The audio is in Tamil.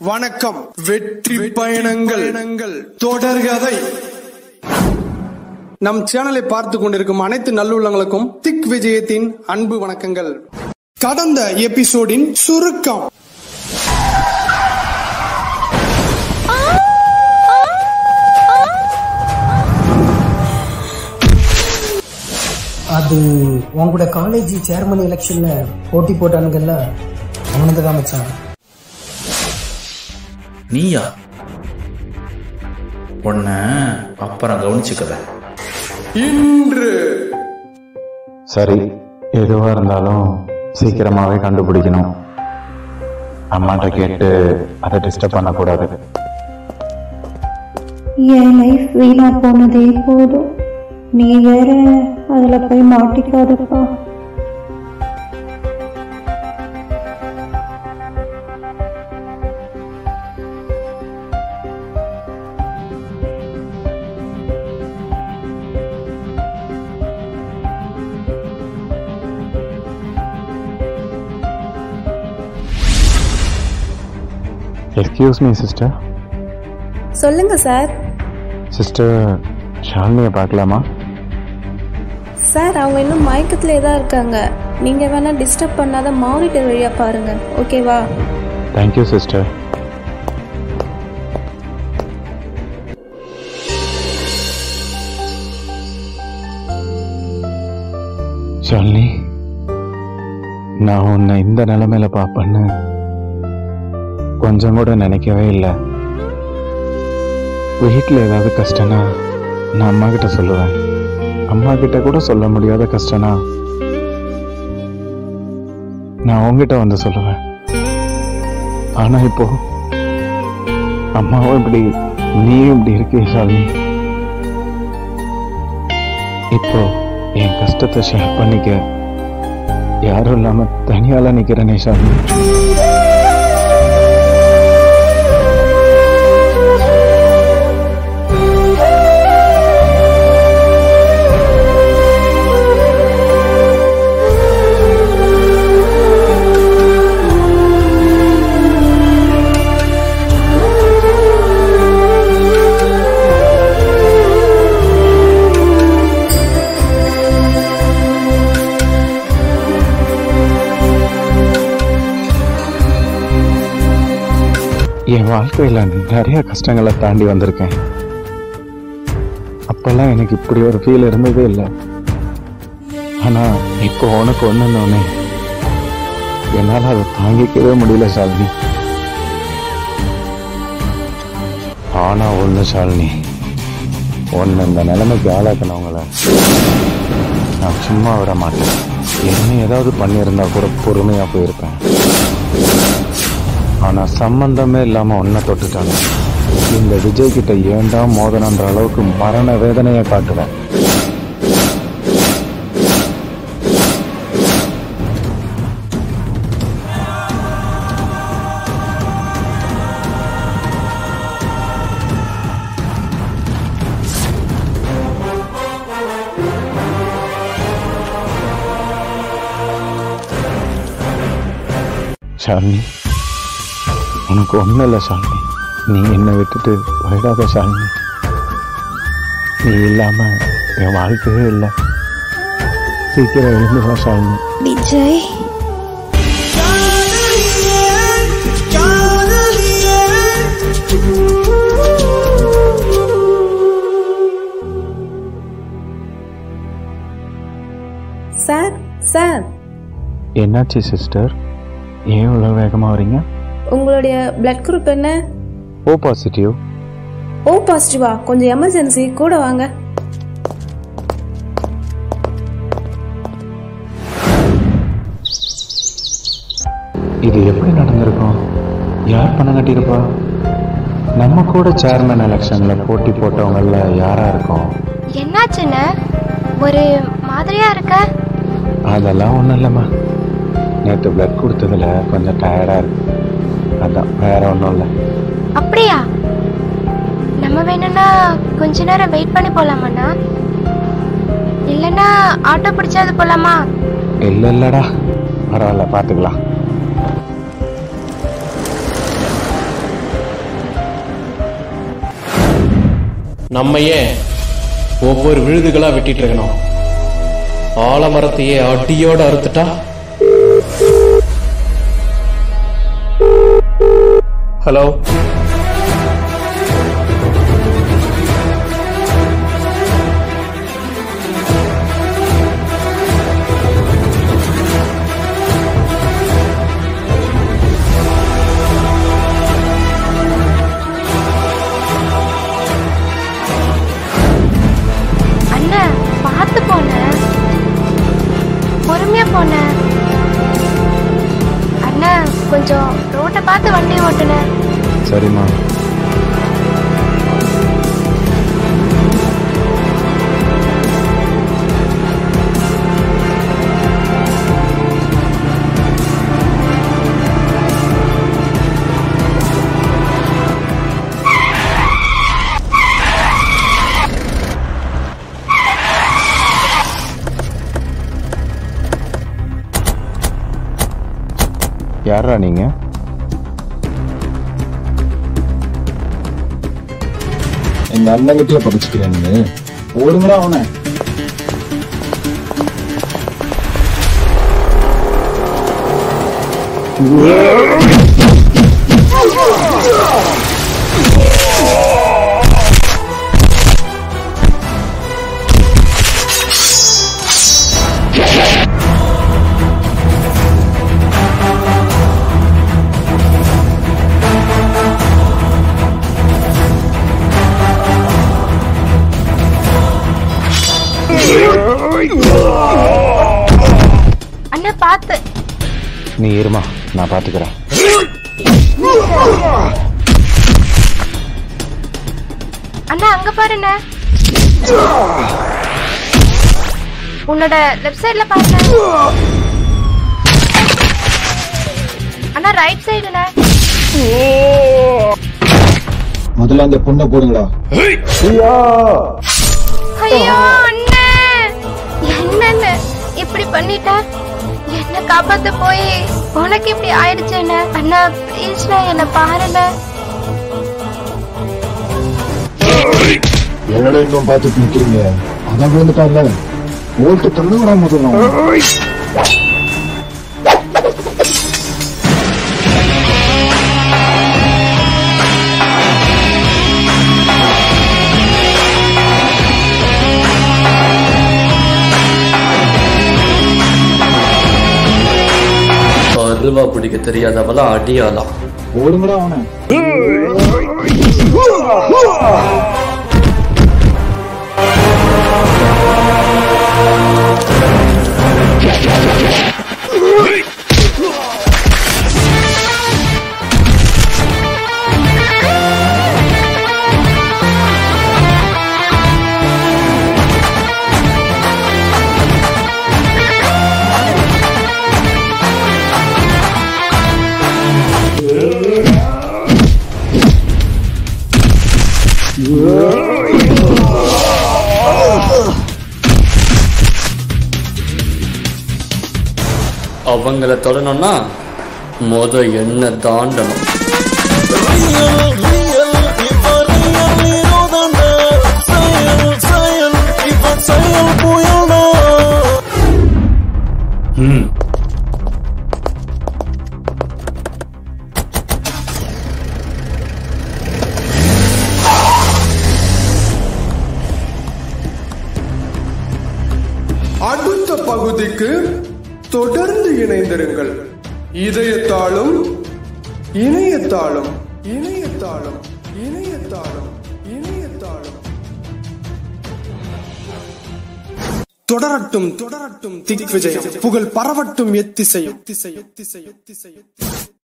வணக்கம் வெற்றி பயணங்கள் தொடர்கதை நம் சேனலை பார்த்து கொண்டிருக்கும் அனைத்து நல்லுள்ளங்களுக்கும் திக் விஜயத்தின் அன்பு வணக்கங்கள் கடந்த எபிசோடின் சுருக்கம் அது உன் காலேஜ் சேர்மன் எலெக்ஷன்ல போட்டி போட்டானுங்கல்ல அவனுக்கு தான் மச்சான் நீயா உன்ன அப்புறம் கவனிச்சுக்கிறேன் இன்று சரி எதுவா இருந்தாலும் சீக்கிரமாவே கண்டுபிடிக்கணும் அம்மாட்ட கேட்டு அதை டிஸ்டர்ப் பண்ணக்கூடாது என் லைஃப் வீணா போனதே போதும் நீ வேற அதுல போய் மாட்டிக்காதப்பா எக்ஸ்கியூஸ் மீ சிஸ்டர் சொல்லுங்க சார் சிஸ்டர் ஷாலினியை பார்க்கலாமா சார் அவங்க இன்னும் மயக்கத்திலே தான் இருக்காங்க நீங்க வேணா டிஸ்டர்ப் பண்ணாத மானிட்டர் வழியா பாருங்க ஓகேவா தேங்க்யூ சிஸ்டர் ஷாலினி நான் உன்னை இந்த நிலைமையில பார்ப்பேன்னு கொஞ்சம் கூட நினைக்கவே இல்லை வீட்டில் ஏதாவது கஷ்டம்னா நான் அம்மா கிட்ட சொல்லுவேன் அம்மா கிட்ட கூட சொல்ல முடியாத கஷ்டம்னா நான் உங்ககிட்ட வந்து சொல்லுவேன் ஆனா இப்போ அம்மாவும் இப்படி நீயும் இப்படி இருக்கே ஷாலினி இப்போ என் கஷ்டத்தை ஷேர் பண்ணிக்க யாரும் இல்லாம தனியால நிக்கிறேனே ஷாலினி என் வாழ்க்கையில நிறைய கஷ்டங்களை தாண்டி வந்திருக்கேன் அப்பெல்லாம் எனக்கு இப்படி ஒரு ஃபீல் இருந்ததே இல்லை ஆனா இப்போ உனக்கு ஒண்ணுன்னொன்னே என்னால அதை தாங்கிக்கவே முடியல ஷாலினி ஆனா ஒண்ணு ஷாலினி ஒன்னு இந்த நிலைமைக்கு ஆளாக்கினவங்கள நான் சும்மா விட மாட்டேன் என்ன ஏதாவது பண்ணியிருந்தா கூட பொறுமையா போயிருப்பேன் ஆனா சம்பந்தமே இல்லாம ஒன்ன தொட்டுட்டாங்க இந்த விஜய் கிட்ட ஏண்டா மோதனன்ற அளவுக்கு மரண வேதனையை காட்டுவேன் ஷாலினி உனக்கு ஒன்றும் இல்லை ஷாலினி நீ என்னை விட்டுட்டு போயிடாத ஷாலினி நீ இல்லாம என் வாழ்க்கையே இல்லை சீக்கிரம் எழுந்து வா ஷாலினி விஜய் சார் சார் என்னாச்சு சிஸ்டர் ஏன் இவ்வளோ வேகமாக வரீங்க உங்களுடைய பிளட் குரூப் என்ன ஓ பாசிட்டிவ் ஓ பாசிட்டிவா கொஞ்சம் எமர்ஜென்சி கூட வாங்க இது எப்படி நடந்திருக்கும் யார் பணம் கட்டியிருப்பா நம்ம கூட சேர்மன் எலெக்ஷன்ல போட்டி போட்டவங்கள யாரா இருக்கும் என்னாச்சுன்னு ஒரு மாதிரியா இருக்க அதெல்லாம் ஒன்றும் இல்லைம்மா நேற்று பிளட் கொடுத்ததுல கொஞ்சம் டயர்டாக இருக்கு அதான் வேற ஒன்றும் இல்லை அப்படியா நம்ம வேணும்னா கொஞ்ச நேரம் வெயிட் பண்ணி போலாமாண்ணா இல்லைன்னா ஆட்டோ பிடிச்சாது போலாமா இல்லை இல்லைடா பரவாயில்ல பார்த்துக்கலாம் நம்ம ஏன் ஒவ்வொரு விழுதுகளா வெட்டிட்டு இருக்கணும் ஆலமரத்தையே அடியோட அறுத்துட்டா ஹலோ அண்ணா பார்த்து போன பொறுமையா போன அண்ணா கொஞ்சம் ரோட்டை பார்த்து வண்டி ஓட்டுன சரிம்மா யாரா நீங்க எங்க அண்ணன் கிட்டே படிச்சுக்கிறேன் நீ ஓடுங்கடா அவனை அண்ணா பார்த்து நீ இருமா நான் பாத்துக்கிறேன் அண்ணா அங்க பாருண்ண உன்னோட லெஃப்ட் சைடுல பாருண்ண அண்ணா ரைட் சைடுண்ண முதல்ல அந்த பொண்ணை போடுங்கடா ஐயோ அண்ணே என்னன்னு இப்படி பண்ணிட்ட என்ன காப்பாத்த போய் உனக்கு இப்படி ஆயிடுச்சு என்ன அண்ணா ப்ளீஸ்ண்ணா என்ன பாருண்ண என்னடா இன்னும் பார்த்துட்டு நிக்கிறீங்க அதான் விழுந்துட்டான்ல ஓட்டு தள்ளுங்கடா முதல்ல அவனை. அருவா பிடிக்க தெரியாதவளா அடியாலாம் ஓடுங்கடா அவனை அவங்கள தொடணும்னா மொத என்ன தாண்டணும் ம் அடுத்த பகுதிக்கு தொடர்ந்து இணைந்திருங்கள் இதயத்தாலும் இணையத்தாலும் இணையத்தாலும் இணையத்தாலும் இணையத்தாலும் தொடரட்டும் தொடரட்டும் திக் விஜயம் புகழ் பரவட்டும் எத்திசையும் திசையும் திசையும் திசையும்